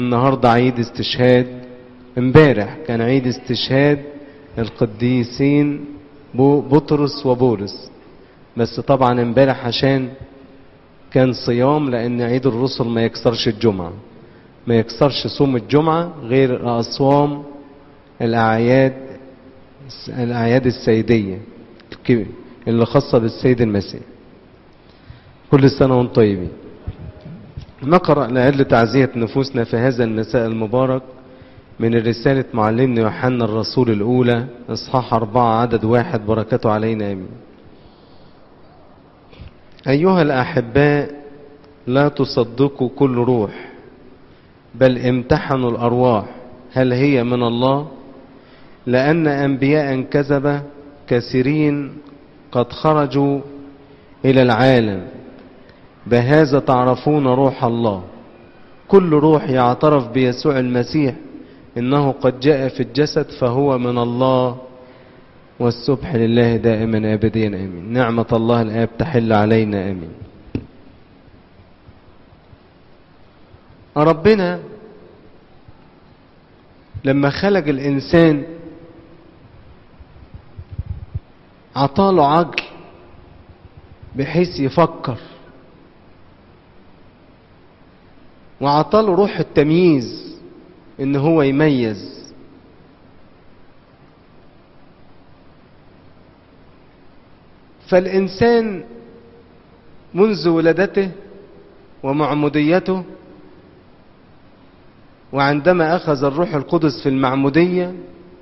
النهاردة عيد استشهاد امبارح كان عيد استشهاد القديسين بو- بطرس وبولس بس طبعا امبارح عشان كان صيام لان عيد الرسل ما يكسرش الجمعة ما يكسرش صوم الجمعة غير أصوام الأعياد الأعياد السيدية الك- اللي خاصة بالسيد المسيح كل سنة وانتم طيبين نقرأ لأجل تعزية نفوسنا في هذا المساء المبارك من رسالة معلمنا يوحنا الرسول الأولى إصحاح أربعة عدد واحد بركاته علينا آمين أيها الأحباء لا تصدقوا كل روح بل امتحنوا الأرواح هل هي من الله لأن أنبياء كذبة كثيرين قد خرجوا إلى العالم بهذا تعرفون روح الله كل روح يعترف بيسوع المسيح إنه قد جاء في الجسد فهو من الله والسبح لله دائما أبديا آمين نعمة الله الآب تحل علينا آمين ربنا لما خلق الإنسان عطاله عقل بحيث يفكر وعطاله روح التمييز ان هو يميز فالإنسان منذ ولادته ومعموديته وعندما أخذ الروح القدس في المعمودية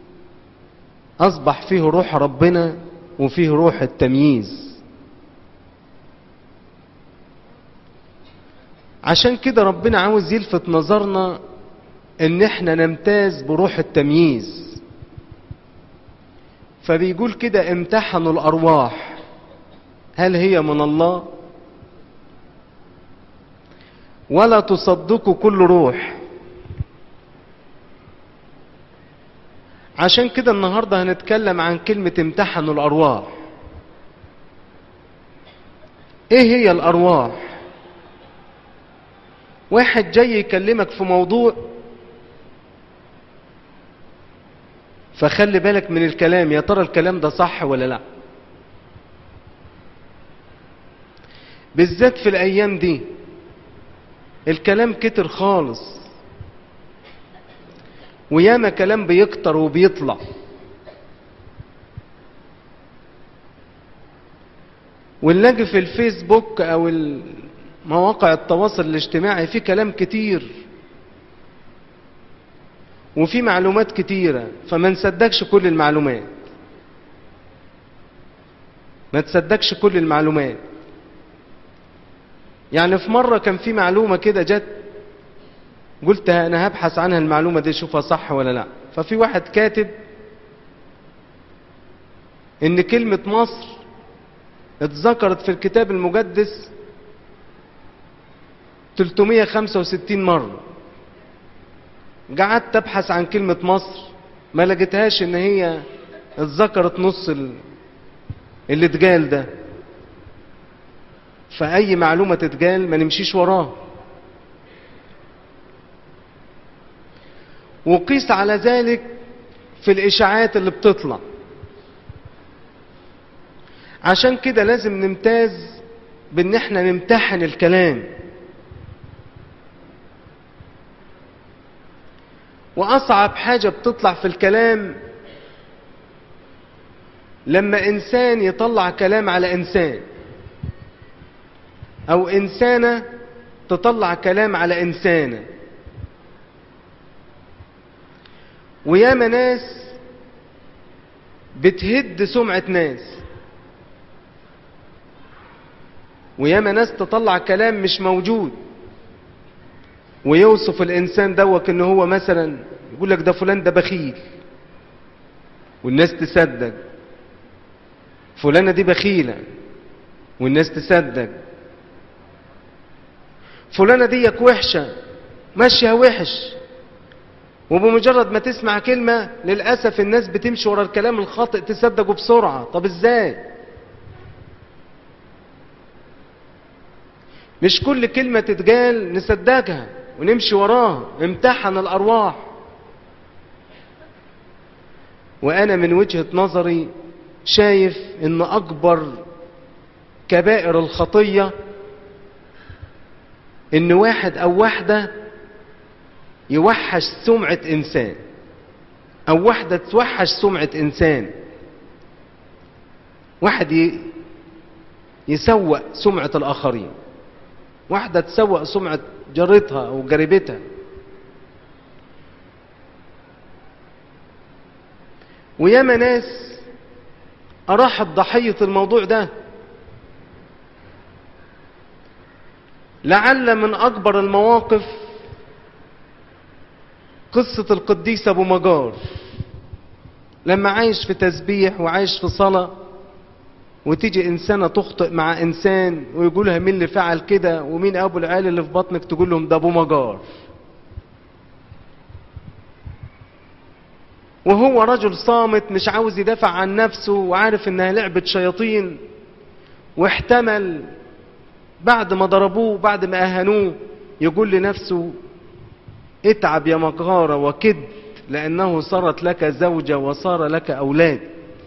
أصبح فيه روح ربنا وفيه روح التمييز عشان كده ربنا عاوز يلفت نظرنا ان احنا نمتاز بروح التمييز فبيقول كده امتحنوا الارواح هل هي من الله ولا تصدقوا كل روح عشان كده النهارده هنتكلم عن كلمة امتحنوا الارواح ايه هي الارواح واحد جاي يكلمك في موضوع فخلي بالك من الكلام يا ترى الكلام ده صح ولا لا بالذات في الايام دي الكلام كتر خالص وياما كلام بيكتر وبيطلع ونلاقي في الفيسبوك او مواقع التواصل الاجتماعي في كلام كتير وفي معلومات كتيرة فما نصدقش كل المعلومات ما تصدقش كل المعلومات يعني في مرة كان في معلومة كده جت قلت انا هبحث عنها المعلومة دي اشوفها صح ولا لا ففي واحد كاتب ان كلمة مصر اتذكرت في الكتاب المقدس 365 مرة قعدت ابحث عن كلمة مصر ما لقيتهاش ان هي اتذكرت نص اللي اتقال ده فأي معلومة تتقال ما نمشيش وراها وقيس على ذلك في الإشاعات اللي بتطلع عشان كده لازم نمتاز بان احنا نمتحن الكلام واصعب حاجة بتطلع في الكلام لما انسان يطلع كلام على انسان او انسانة تطلع كلام على انسانة وياما ناس بتهد سمعة ناس وياما ناس تطلع كلام مش موجود ويوصف الانسان دوك ان هو مثلا يقول لك ده فلان ده بخيل والناس تصدق فلانة دي بخيلة والناس تصدق فلانة ديك وحشة ماشية وحش وبمجرد ما تسمع كلمة للأسف الناس بتمشي ورا الكلام الخاطئ تصدقه بسرعة طب ازاي مش كل كلمة تتقال نصدقها ونمشي وراه امتحن الأرواح وأنا من وجهة نظري شايف إن أكبر كبائر الخطية إن واحد أو واحدة يوحش سمعة إنسان أو واحدة توحش سمعة إنسان واحد يسوق سمعة الآخرين واحدة تسوق سمعة جارتها أو جاربتها وياما ناس أراحت ضحية الموضوع ده لعل من أكبر المواقف قصة القديس أبو مجار لما عايش في تسبيح وعايش في صلاة وتيجي إنسانة تخطئ مع إنسان ويقولها مين اللي فعل كده ومين أبو العيال اللي في بطنك تقول لهم ده أبو مجار وهو رجل صامت مش عاوز يدافع عن نفسه وعارف انها لعبة شياطين واحتمل بعد ما ضربوه بعد ما اهانوه يقول لنفسه اتعب يا مقارة وكد لأنه صارت لك زوجة وصار لك أولاد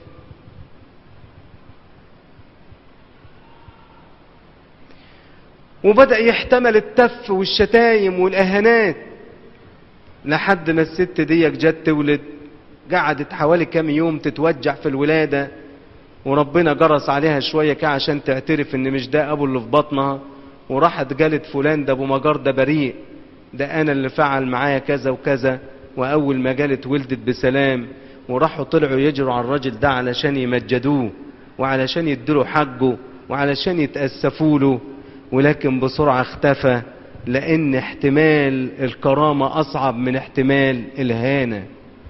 وبدأ يحتمل التف والشتايم والأهانات لحد ما الست دي جت تولد قعدت حوالي كام يوم تتوجع في الولادة وربنا جرس عليها شوية كده عشان تعترف ان مش ده ابو اللي في بطنها وراحت قالت فلان ده ابو مجار ده بريء ده انا اللي فعل معايا كذا وكذا واول ما قالت ولدت بسلام وراحوا طلعوا يجروا على الراجل ده علشان يمجدوه وعلشان يدلوا حقه وعلشان يتأسفوا له ولكن بسرعة اختفى لان احتمال الكرامة اصعب من احتمال الهانة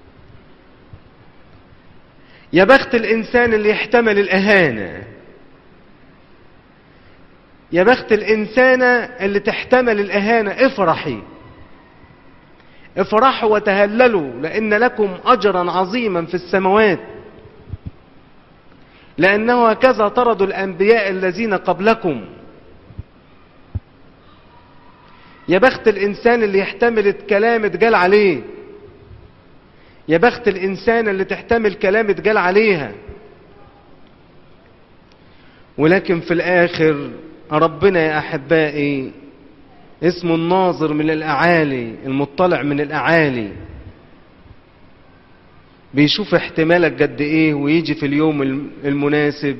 يا بخت الإنسان اللي يحتمل الأهانة يا بخت الإنسانة اللي تحتمل الأهانة افرحي افرحوا وتهللوا لأن لكم أجرا عظيما في السماوات لأنه هكذا طردوا الأنبياء الذين قبلكم يا بخت الإنسان اللي يحتمل الكلام اتقال عليه يا بخت الإنسان اللي تحتمل كلام اتقال عليها ولكن في الآخر ربنا يا أحبائي اسمه الناظر من الأعالي المطلع من الأعالي بيشوف احتمالك قد ايه ويجي في اليوم المناسب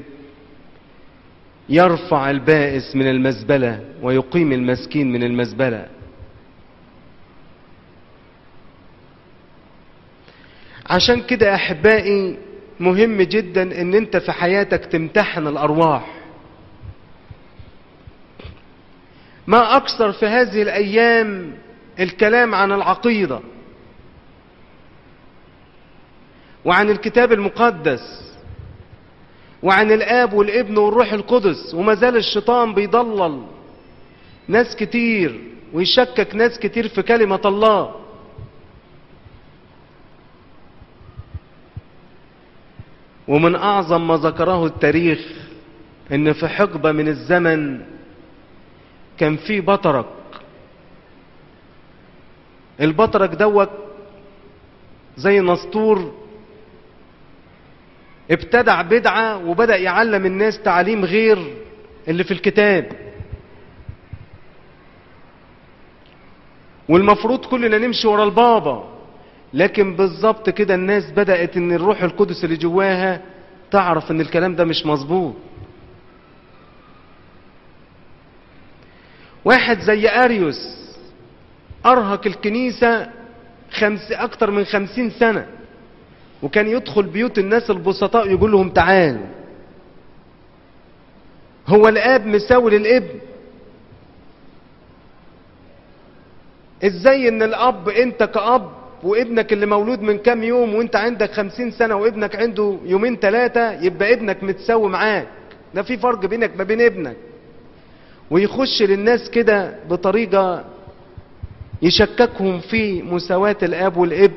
يرفع البائس من المزبلة ويقيم المسكين من المزبلة عشان كده احبائي مهم جدا ان انت في حياتك تمتحن الارواح ما اكثر في هذه الايام الكلام عن العقيده وعن الكتاب المقدس وعن الاب والابن والروح القدس وما زال الشيطان بيضلل ناس كتير ويشكك ناس كتير في كلمه الله ومن أعظم ما ذكره التاريخ إن في حقبة من الزمن كان في بطرك البطرك دوت زي نسطور ابتدع بدعة وبدأ يعلم الناس تعليم غير اللي في الكتاب والمفروض كلنا نمشي ورا البابا لكن بالظبط كده الناس بدأت ان الروح القدس اللي جواها تعرف ان الكلام ده مش مظبوط واحد زي اريوس ارهق الكنيسة خمس اكتر من خمسين سنة وكان يدخل بيوت الناس البسطاء يقول لهم تعالوا هو الاب مساوي للابن ازاي ان الاب انت كاب وابنك اللي مولود من كام يوم وانت عندك خمسين سنة وابنك عنده يومين ثلاثة يبقى ابنك متساوي معاك ده في فرق بينك ما بين ابنك ويخش للناس كده بطريقة يشككهم في مساواة الاب والابن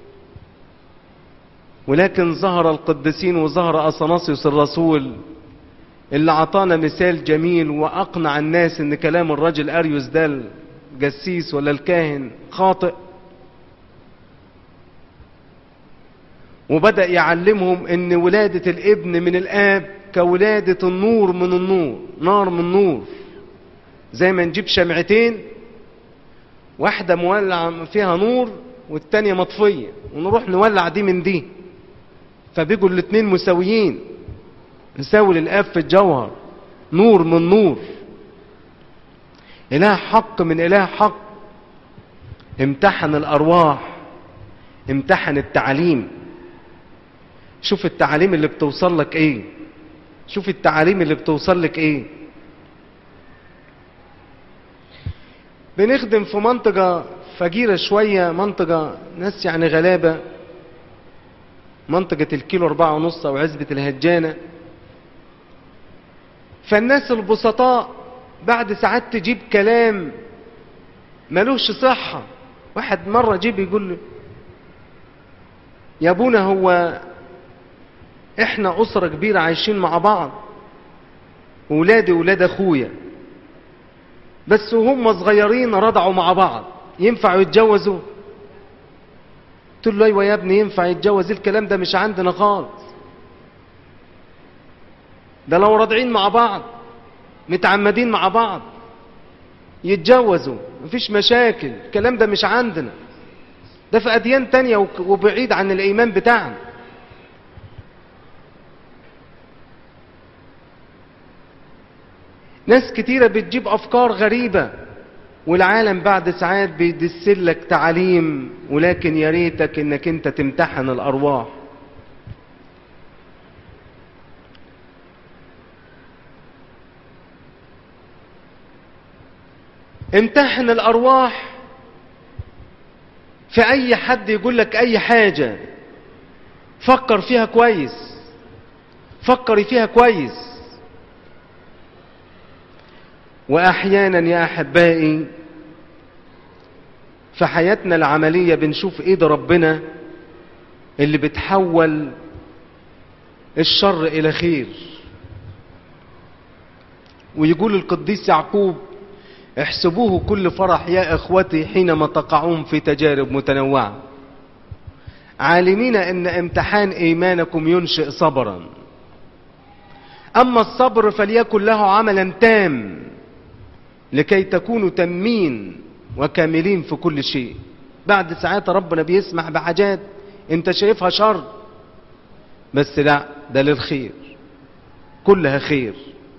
ولكن ظهر القديسين وظهر اثناسيوس الرسول اللي عطانا مثال جميل واقنع الناس ان كلام الرجل اريوس ده الجسيس ولا الكاهن خاطئ وبدأ يعلمهم ان ولادة الابن من الاب كولادة النور من النور نار من نور زي ما نجيب شمعتين واحدة مولع فيها نور والتانية مطفية ونروح نولع دي من دي فبيجوا الاتنين مساويين نساوي للاب في الجوهر نور من نور اله حق من اله حق امتحن الارواح امتحن التعليم شوف التعاليم اللي بتوصل لك ايه شوف التعاليم اللي بتوصل لك ايه بنخدم في منطقة فجيرة شوية منطقة ناس يعني غلابة منطقة الكيلو أربعة ونص أو عزبة الهجانة فالناس البسطاء بعد ساعات تجيب كلام ملوش صحة واحد مرة جيب يقول له يا ابونا هو احنا أسرة كبيرة عايشين مع بعض ولادي ولاد أخويا بس وهم صغيرين رضعوا مع بعض ينفعوا يتجوزوا قلت له ايوه يا ابني ينفع يتجوز الكلام ده مش عندنا خالص ده لو راضعين مع بعض متعمدين مع بعض يتجوزوا مفيش مشاكل الكلام ده مش عندنا ده في أديان تانية وبعيد عن الإيمان بتاعنا ناس كتيرة بتجيب أفكار غريبة والعالم بعد ساعات بيدسلك تعليم ولكن يا ريتك انك انت تمتحن الارواح امتحن الارواح في اي حد يقول لك اي حاجة فكر فيها كويس فكري فيها كويس واحيانا يا احبائي في حياتنا العملية بنشوف ايد ربنا اللي بتحول الشر الى خير ويقول القديس يعقوب احسبوه كل فرح يا اخوتي حينما تقعون في تجارب متنوعة عالمين ان امتحان ايمانكم ينشئ صبرا اما الصبر فليكن له عملا تام لكي تكونوا تامين وكاملين في كل شيء بعد ساعات ربنا بيسمح بحاجات انت شايفها شر بس لا ده للخير كلها خير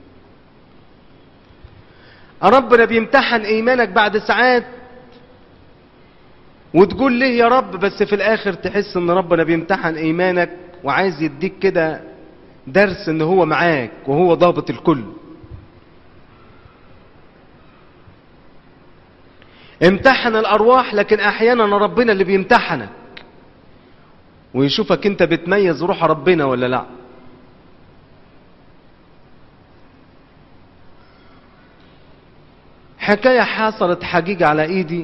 ربنا بيمتحن ايمانك بعد ساعات وتقول ليه يا رب بس في الاخر تحس ان ربنا بيمتحن ايمانك وعايز يديك كده درس ان هو معاك وهو ضابط الكل امتحن الارواح لكن احيانا ربنا اللي بيمتحنك ويشوفك انت بتميز روح ربنا ولا لا حكاية حصلت حقيقة على ايدي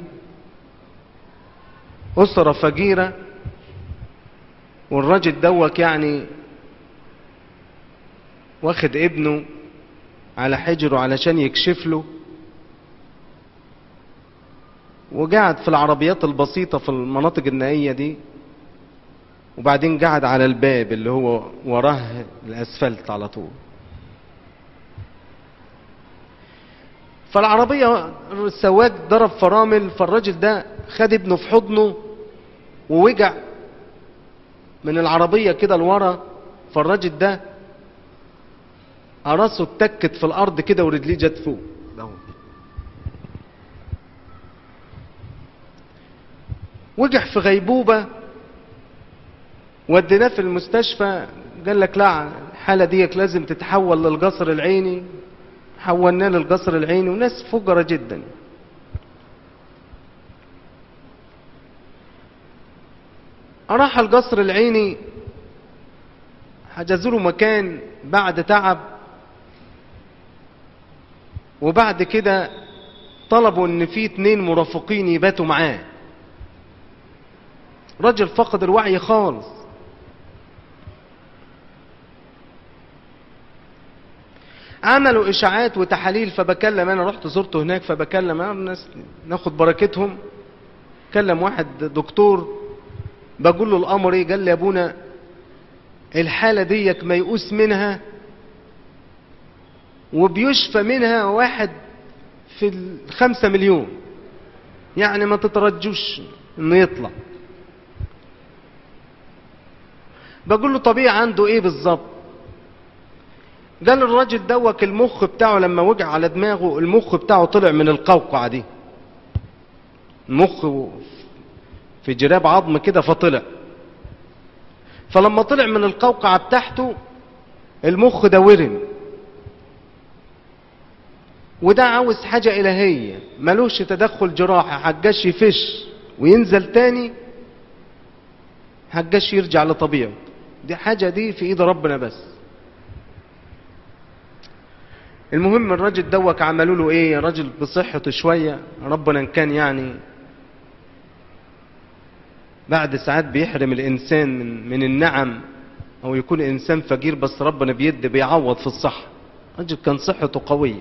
اسرة فقيرة والراجل دوك يعني واخد ابنه على حجره علشان يكشف له وقعد في العربيات البسيطة في المناطق النائية دي وبعدين قعد على الباب اللي هو وراه الاسفلت على طول فالعربية السواق ضرب فرامل فالراجل ده خد ابنه في حضنه ووجع من العربية كده لورا فالراجل ده راسه اتكت في الارض كده ورجليه جت فوق ده وجع في غيبوبة وديناه في المستشفى قال لك لا الحالة ديك لازم تتحول للقصر العيني حولناه للقصر العيني وناس فقرة جدا راح القصر العيني حجزوا له مكان بعد تعب وبعد كده طلبوا ان في اتنين مرافقين يباتوا معاه رجل فقد الوعي خالص عملوا اشاعات وتحاليل فبكلم انا رحت زرته هناك فبكلم انا الناس ناخد بركتهم كلم واحد دكتور بقول له الامر ايه قال لي يا ابونا الحاله ديك ميؤوس منها وبيشفى منها واحد في الخمسة مليون يعني ما تترجوش انه يطلع بقول له طبيعي عنده ايه بالظبط قال الراجل دوك المخ بتاعه لما وجع على دماغه المخ بتاعه طلع من القوقعة دي المخ في جراب عظم كده فطلع فلما طلع من القوقعة بتاعته المخ ده ورم وده عاوز حاجة إلهية ملوش تدخل جراحي حجاش يفش وينزل تاني حجاش يرجع لطبيعه دي حاجة دي في ايد ربنا بس المهم الراجل دوك عملوا له ايه راجل بصحته شوية ربنا ان كان يعني بعد ساعات بيحرم الانسان من, من النعم او يكون انسان فقير بس ربنا بيد بيعوض في الصحة راجل كان صحته قوية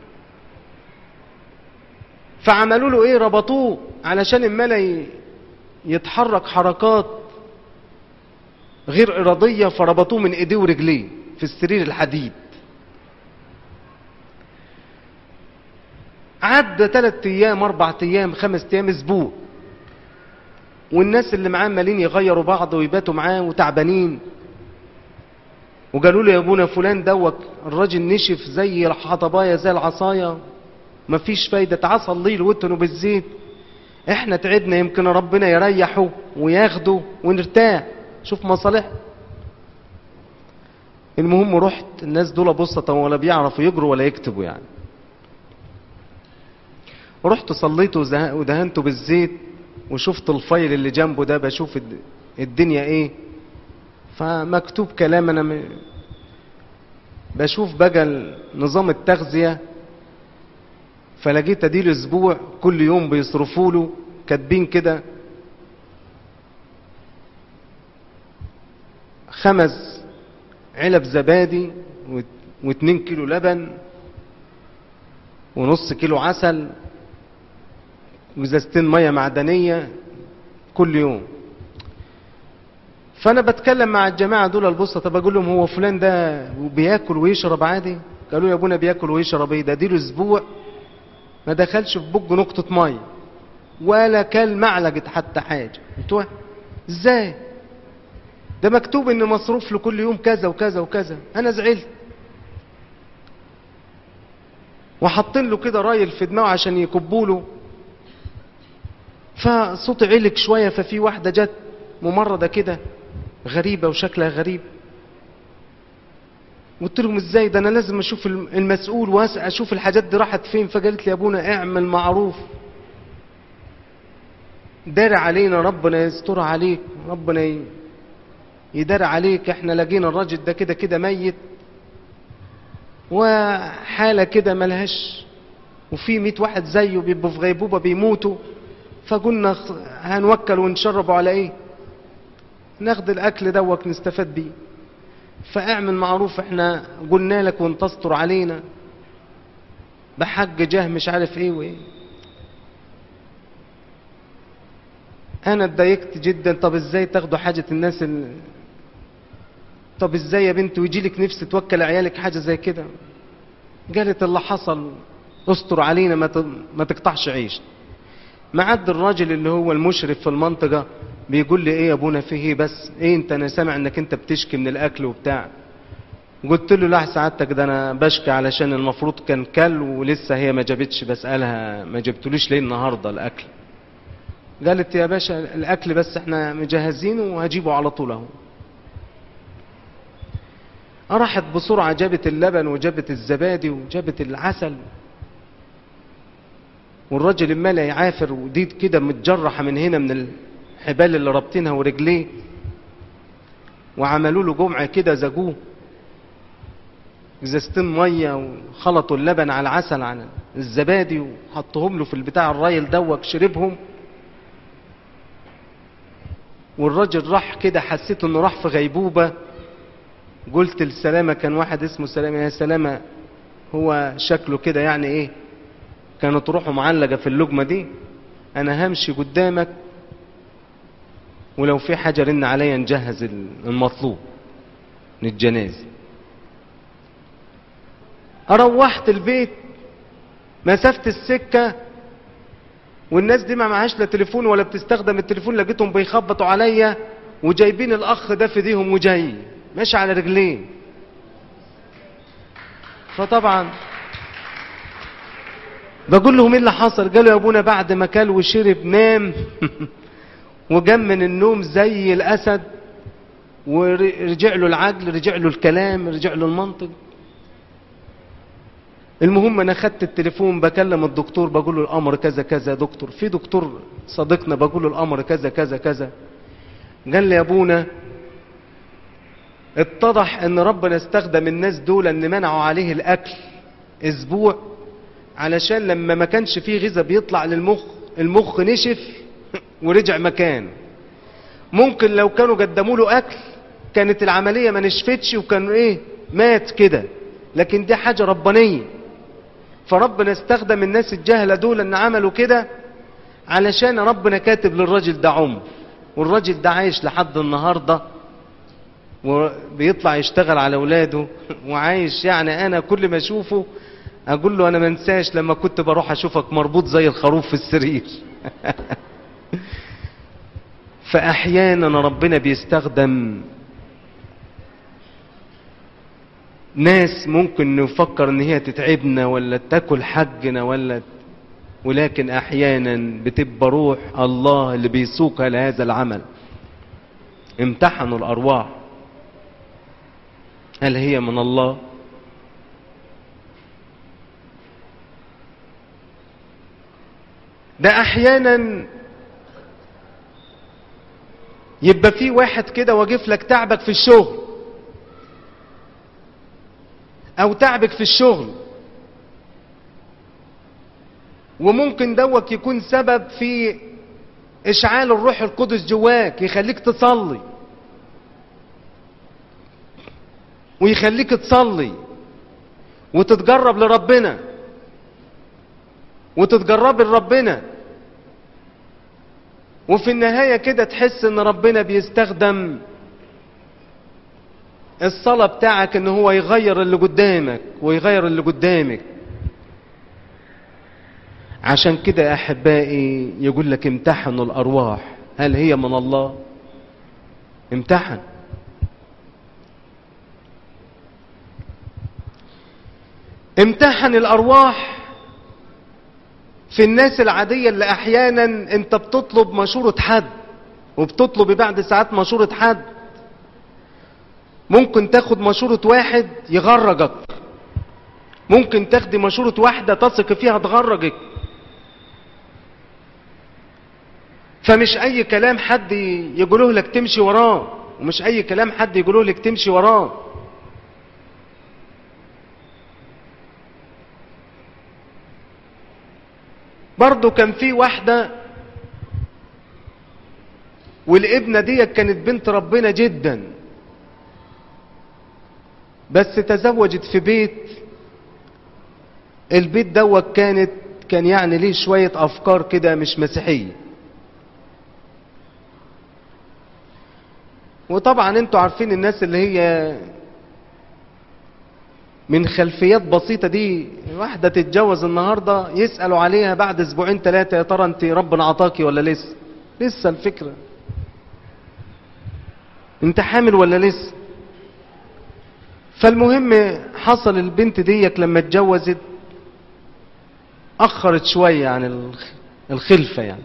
فعملوا له ايه ربطوه علشان الملا يتحرك حركات غير ارادية فربطوه من ايديه ورجليه في السرير الحديد عدى ثلاث ايام اربع ايام خمس ايام اسبوع والناس اللي معاه مالين يغيروا بعض ويباتوا معاه وتعبانين وقالوا له يا ابونا فلان دوك الراجل نشف زي الحطبايه زي العصايه مفيش فايده تعال صلي له واتنوا بالزيت احنا تعبنا يمكن ربنا يريحه وياخده ونرتاح شوف مصالح المهم رحت الناس دول بسطة ولا بيعرفوا يجروا ولا يكتبوا يعني رحت صليت ودهنته بالزيت وشفت الفايل اللي جنبه ده بشوف الدنيا ايه فمكتوب كلام انا م... بشوف بقى نظام التغذية فلقيت اديله اسبوع كل يوم بيصرفوا له كاتبين كده خمس علب زبادي واتنين كيلو لبن ونص كيلو عسل وازازتين ميه معدنيه كل يوم فانا بتكلم مع الجماعه دول البسطه بقول لهم هو فلان ده بياكل ويشرب عادي قالوا يا ابونا بياكل ويشرب ايه ده ديله اسبوع ما دخلش في بقه نقطه ميه ولا كل معلقه حتى حاجه قلت ازاي ده مكتوب ان مصروف له كل يوم كذا وكذا وكذا انا زعلت وحاطين له كده رايل في دماغه عشان يكبوا له فصوتي علك شويه ففي واحده جت ممرضه كده غريبه وشكلها غريب قلت لهم ازاي ده انا لازم اشوف المسؤول واسال اشوف الحاجات دي راحت فين فقالت لي يا ابونا اعمل معروف دار علينا ربنا يستر عليك ربنا يدار عليك احنا لقينا الراجل ده كده كده ميت وحالة كده ملهاش وفي مئة واحد زيه بيبقوا في غيبوبة بيموتوا فقلنا هنوكل ونشربوا على ايه ناخد الاكل دوك نستفاد بيه فاعمل معروف احنا قلنا لك وانت تستر علينا بحق جاه مش عارف ايه وايه انا اتضايقت جدا طب ازاي تاخدوا حاجة الناس ال... طب ازاي يا بنت ويجي لك نفس توكل عيالك حاجة زي كده قالت اللي حصل استر علينا ما, ت... ما تقطعش عيش معد الراجل اللي هو المشرف في المنطقة بيقول لي ايه يا ابونا فيه ايه بس ايه انت انا سامع انك انت بتشكي من الاكل وبتاع قلت له لا سعادتك ده انا بشكي علشان المفروض كان كل ولسه هي ما جابتش بسألها ما جبتلوش ليه النهارده الاكل قالت يا باشا الاكل بس احنا مجهزينه وهجيبه على طول اهو راحت بسرعة جابت اللبن وجابت الزبادي وجابت العسل والراجل المال يعافر وديد كده متجرحة من هنا من الحبال اللي رابطينها ورجليه وعملوا له جمعة كده زجوه ازازتين ميه وخلطوا اللبن على العسل على الزبادي وحطهم له في البتاع الرايل دوك شربهم والراجل راح كده حسيت انه راح في غيبوبة قلت لسلامة كان واحد اسمه سلامة يا سلامة هو شكله كده يعني ايه كانت روحه معلقة في اللجمة دي انا همشي قدامك ولو في حاجة رن عليا نجهز المطلوب للجنازة روحت البيت مسافة السكة والناس دي ما معهاش لا تليفون ولا بتستخدم التليفون لقيتهم بيخبطوا عليا وجايبين الاخ ده في ايديهم وجاي ماشي على رجليه فطبعا بقول لهم ايه اللي حصل قالوا يا ابونا بعد ما كل وشرب نام وجم من النوم زي الاسد ورجع له العقل رجع له الكلام رجع له المنطق المهم انا خدت التليفون بكلم الدكتور بقول له الامر كذا كذا يا دكتور في دكتور صديقنا بقول له الامر كذا كذا كذا قال لي يا ابونا اتضح ان ربنا استخدم الناس دول ان منعوا عليه الاكل اسبوع علشان لما ما كانش فيه غذاء بيطلع للمخ المخ نشف ورجع مكان ممكن لو كانوا قدموا له اكل كانت العمليه ما نشفتش وكان ايه مات كده لكن دي حاجه ربانيه فربنا استخدم الناس الجهله دول ان عملوا كده علشان ربنا كاتب للراجل ده عمر والراجل ده عايش لحد النهارده وبيطلع يشتغل على اولاده وعايش يعني انا كل ما اشوفه اقول له انا ما انساش لما كنت بروح اشوفك مربوط زي الخروف في السرير فاحيانا ربنا بيستخدم ناس ممكن نفكر ان هي تتعبنا ولا تاكل حقنا ولا ولكن احيانا بتبقى روح الله اللي بيسوقها لهذا العمل امتحنوا الارواح هل هي من الله ده احيانا يبقى في واحد كده واقف لك تعبك في الشغل او تعبك في الشغل وممكن دوك يكون سبب في اشعال الروح القدس جواك يخليك تصلي ويخليك تصلي وتتجرب لربنا وتتجرب لربنا وفي النهاية كده تحس ان ربنا بيستخدم الصلاة بتاعك ان هو يغير اللي قدامك ويغير اللي قدامك عشان كده يا احبائي يقول لك امتحنوا الارواح هل هي من الله امتحن امتحن الارواح في الناس العادية اللي احيانا انت بتطلب مشورة حد وبتطلب بعد ساعات مشورة حد ممكن تاخد مشورة واحد يغرجك ممكن تاخدي مشورة واحدة تثق فيها تغرجك فمش اي كلام حد يقوله لك تمشي وراه ومش اي كلام حد يقوله لك تمشي وراه برضو كان في واحدة والابنة دي كانت بنت ربنا جدا بس تزوجت في بيت البيت دوت كانت كان يعني ليه شوية افكار كده مش مسيحية وطبعا انتوا عارفين الناس اللي هي من خلفيات بسيطة دي واحدة تتجوز النهاردة يسألوا عليها بعد اسبوعين ثلاثة يا ترى انت ربنا عطاكي ولا لسه لسه الفكرة انت حامل ولا لسه فالمهم حصل البنت ديك لما اتجوزت اخرت شوية عن الخلفة يعني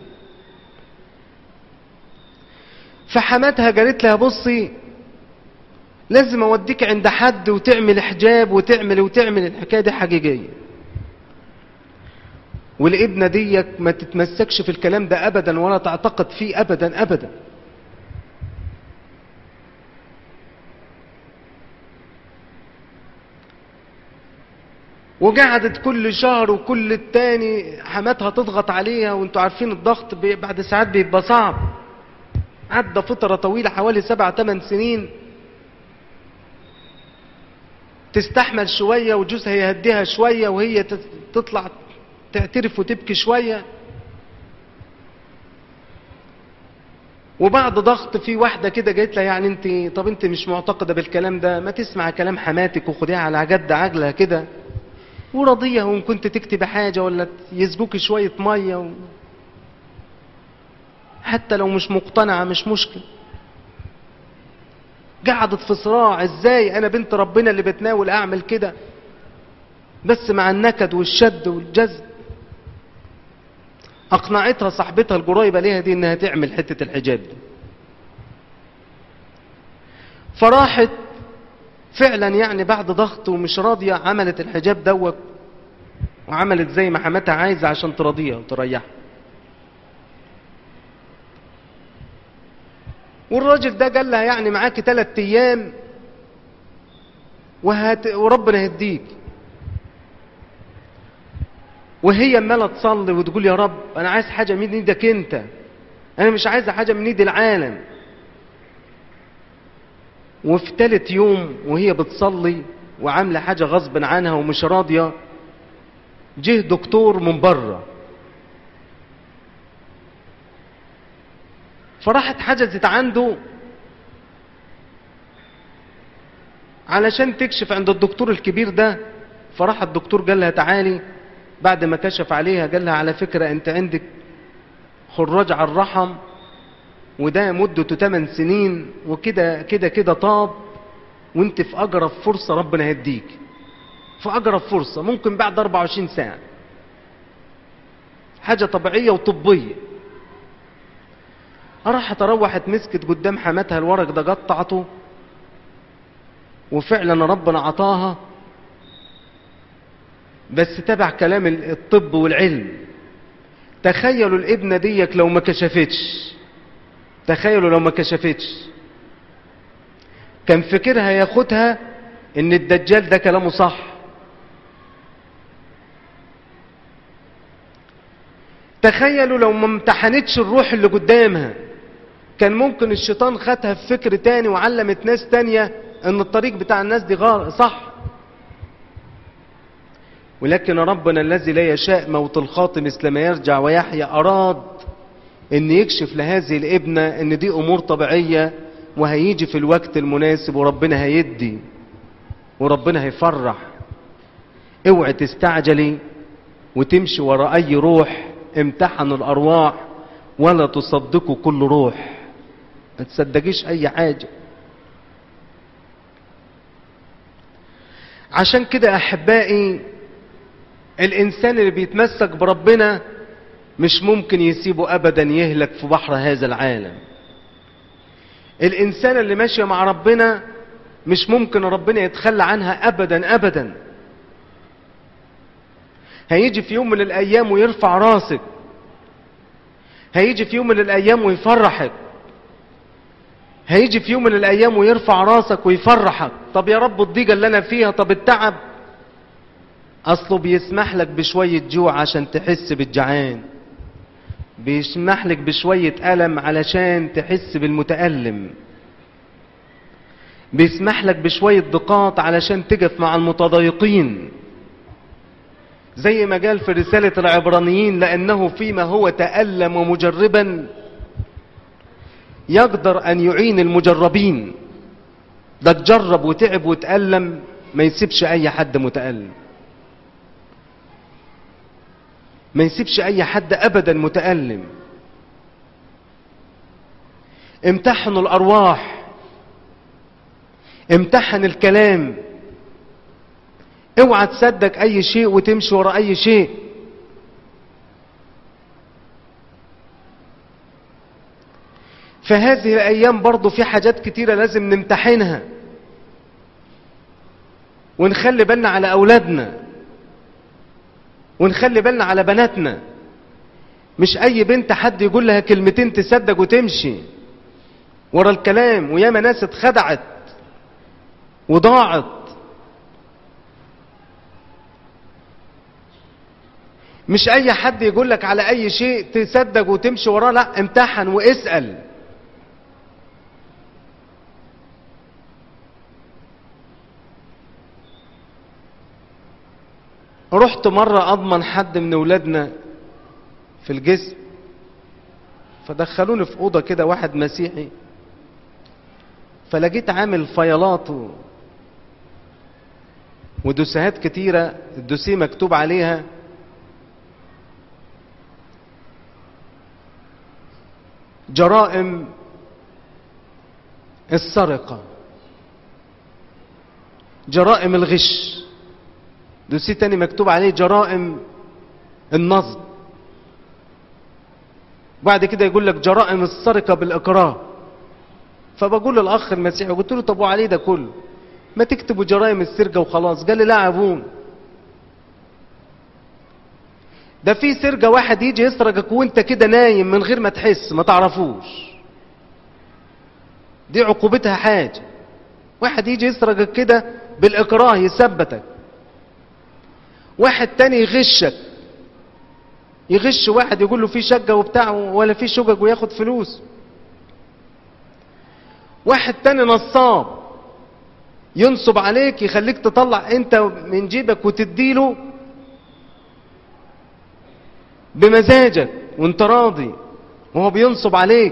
فحماتها قالت لها بصي لازم اوديك عند حد وتعمل حجاب وتعمل وتعمل الحكايه دي حقيقيه والابنه ديك ما تتمسكش في الكلام ده ابدا ولا تعتقد فيه ابدا ابدا وقعدت كل شهر وكل التاني حماتها تضغط عليها وانتوا عارفين الضغط بعد ساعات بيبقى صعب عدى فترة طويلة حوالي سبع ثمان سنين تستحمل شوية وجوزها يهديها شوية وهي تطلع تعترف وتبكي شوية وبعد ضغط في واحدة كده جايت لها يعني انت طب انت مش معتقدة بالكلام ده ما تسمع كلام حماتك وخديها على جد عجلة كده ورضيها وان كنت تكتب حاجة ولا يسبوك شوية مية و... حتى لو مش مقتنعة مش مشكلة قعدت في صراع ازاي انا بنت ربنا اللي بتناول اعمل كده بس مع النكد والشد والجذب اقنعتها صاحبتها القريبة ليها دي انها تعمل حتة الحجاب دي فراحت فعلا يعني بعد ضغط ومش راضية عملت الحجاب دوت وعملت زي ما حماتها عايزة عشان تراضيها وتريحها والراجل ده قال لها يعني معاكي ثلاث ايام وهت... وربنا يهديك وهي عماله تصلي وتقول يا رب انا عايز حاجه من ايدك انت انا مش عايزه حاجه من ايد العالم وفي ثالث يوم وهي بتصلي وعامله حاجه غصب عنها ومش راضيه جه دكتور من بره فراحت حجزت عنده علشان تكشف عند الدكتور الكبير ده فراح الدكتور قال لها تعالي بعد ما كشف عليها قال لها على فكرة انت عندك خراج على الرحم وده مدته 8 سنين وكده كده كده طاب وانت في اقرب فرصة ربنا هيديك في اقرب فرصة ممكن بعد 24 ساعة حاجة طبيعية وطبية راحت روحت مسكت قدام حماتها الورق ده قطعته وفعلا ربنا عطاها بس تبع كلام الطب والعلم تخيلوا الابنة ديك لو ما كشفتش تخيلوا لو ما كشفتش كان فكرها ياخدها ان الدجال ده كلامه صح تخيلوا لو ما امتحنتش الروح اللي قدامها كان ممكن الشيطان خدها في فكر تاني وعلمت ناس تانية ان الطريق بتاع الناس دي غار صح ولكن ربنا الذي لا يشاء موت الخاطئ مثل ما يرجع ويحيى أراد ان يكشف لهذه الابنة ان دي امور طبيعية وهيجي في الوقت المناسب وربنا هيدي وربنا هيفرح اوعي تستعجلي وتمشي ورا اي روح امتحن الارواح ولا تصدقوا كل روح ما تصدقيش اي حاجة عشان كده احبائي الانسان اللي بيتمسك بربنا مش ممكن يسيبه ابدا يهلك في بحر هذا العالم الانسان اللي ماشي مع ربنا مش ممكن ربنا يتخلى عنها ابدا ابدا هيجي في يوم من الايام ويرفع راسك هيجي في يوم من الايام ويفرحك هيجي في يوم من الايام ويرفع راسك ويفرحك طب يا رب الضيقه اللي انا فيها طب التعب اصله بيسمح لك بشويه جوع عشان تحس بالجعان بيسمح لك بشويه الم علشان تحس بالمتالم بيسمح لك بشويه ضيقات علشان تقف مع المتضايقين زي ما قال في رساله العبرانيين لانه فيما هو تالم مجربا يقدر ان يعين المجربين ده تجرب وتعب وتألم ما يسيبش اي حد متألم ما يسيبش اي حد ابدا متألم امتحنوا الارواح امتحن الكلام اوعى تصدق اي شيء وتمشي ورا اي شيء فهذه الايام برضو في حاجات كتيرة لازم نمتحنها ونخلي بالنا على اولادنا ونخلي بالنا على بناتنا مش اي بنت حد يقول لها كلمتين تصدق وتمشي ورا الكلام وياما ناس اتخدعت وضاعت مش اي حد يقول لك على اي شيء تصدق وتمشي وراه لا امتحن واسأل رحت مرة أضمن حد من أولادنا في الجسم فدخلوني في أوضة كده واحد مسيحي فلقيت عامل فيلات و... ودوسيهات كتيرة الدوسيه مكتوب عليها جرائم السرقة جرائم الغش دوسيه تاني مكتوب عليه جرائم النصب بعد كده يقول لك جرائم السرقة بالإكراه فبقول للأخ المسيحي قلت له طب وعليه ده كله ما تكتبوا جرائم السرقة وخلاص قال لي لا يا ابونا ده في سرقة واحد يجي يسرقك وانت كده نايم من غير ما تحس ما تعرفوش دي عقوبتها حاجة واحد يجي يسرقك كده بالإكراه يثبتك واحد تاني يغشك يغش واحد يقول له في شقة وبتاع ولا في شقق وياخد فلوس واحد تاني نصاب ينصب عليك يخليك تطلع انت من جيبك وتديله بمزاجك وانت راضي وهو بينصب عليك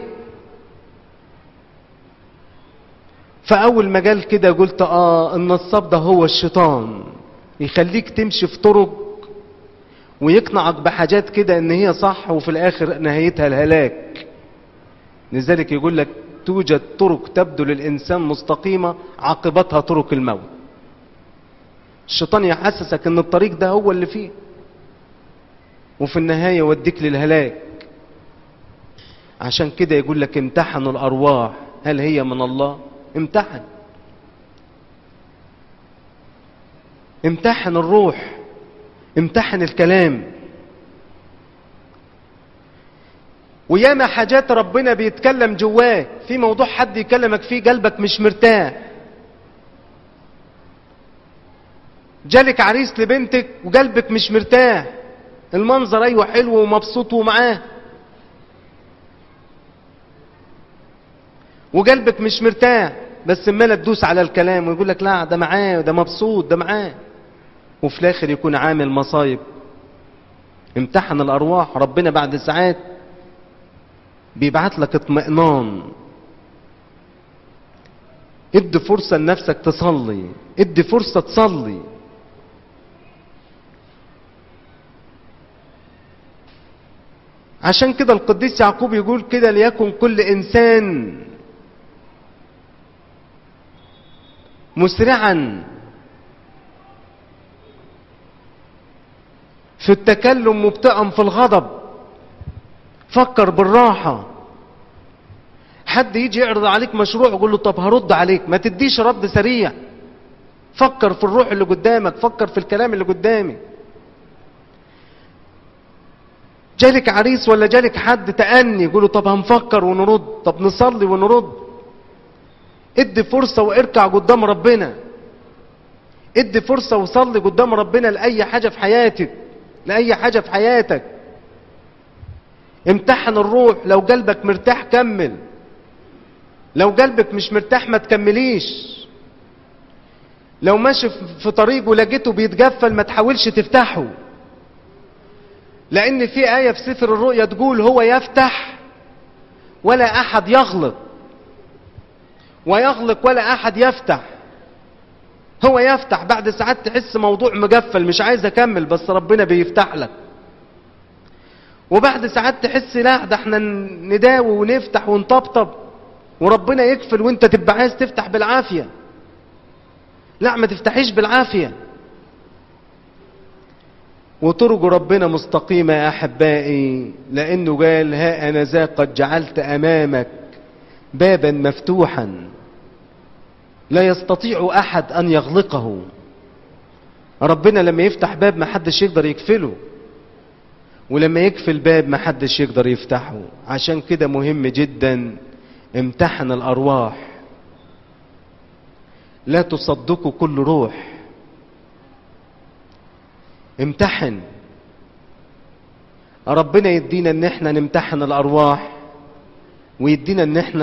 فأول ما قال كده قلت آه النصاب ده هو الشيطان يخليك تمشي في طرق ويقنعك بحاجات كده ان هي صح وفي الاخر نهايتها الهلاك لذلك يقول لك توجد طرق تبدو للانسان مستقيمة عاقبتها طرق الموت الشيطان يحسسك ان الطريق ده هو اللي فيه وفي النهاية يوديك للهلاك عشان كده يقول لك امتحنوا الارواح هل هي من الله امتحن امتحن الروح امتحن الكلام وياما حاجات ربنا بيتكلم جواك في موضوع حد يكلمك فيه قلبك مش مرتاح جالك عريس لبنتك وقلبك مش مرتاح المنظر ايوه حلو ومبسوط ومعاه وقلبك مش مرتاح بس امال تدوس على الكلام ويقول لك لا ده معاه ده مبسوط ده معاه وفي الاخر يكون عامل مصايب امتحن الارواح ربنا بعد ساعات بيبعت لك اطمئنان ادي فرصة لنفسك تصلي ادي فرصة تصلي عشان كده القديس يعقوب يقول كده ليكن كل انسان مسرعا في التكلم مبتئا في الغضب فكر بالراحة حد يجي يعرض عليك مشروع يقول له طب هرد عليك ما تديش رد سريع فكر في الروح اللي قدامك فكر في الكلام اللي قدامي جالك عريس ولا جالك حد تأني يقول له طب هنفكر ونرد طب نصلي ونرد ادي فرصة واركع قدام ربنا ادي فرصة وصلي قدام ربنا لأي حاجة في حياتك لأي حاجة في حياتك امتحن الروح لو قلبك مرتاح كمل لو قلبك مش مرتاح ما تكمليش لو ماشي في طريق ولقيته بيتجفل ما تحاولش تفتحه لأن في آية في سفر الرؤيا تقول هو يفتح ولا أحد يغلق ويغلق ولا أحد يفتح هو يفتح بعد ساعات تحس موضوع مقفل مش عايز أكمل بس ربنا بيفتح لك وبعد ساعات تحس لا ده احنا نداوي ونفتح ونطبطب وربنا يكفل وانت تبقى عايز تفتح بالعافية لا ما تفتحيش بالعافية وطرق ربنا مستقيمة يا أحبائي لأنه قال ها أنا ذا قد جعلت أمامك بابا مفتوحا لا يستطيع أحد أن يغلقه ربنا لما يفتح باب ما حدش يقدر يقفله ولما يقفل باب ما حدش يقدر يفتحه عشان كده مهم جدا امتحن الأرواح لا تصدقوا كل روح امتحن ربنا يدينا ان احنا نمتحن الارواح ويدينا ان احنا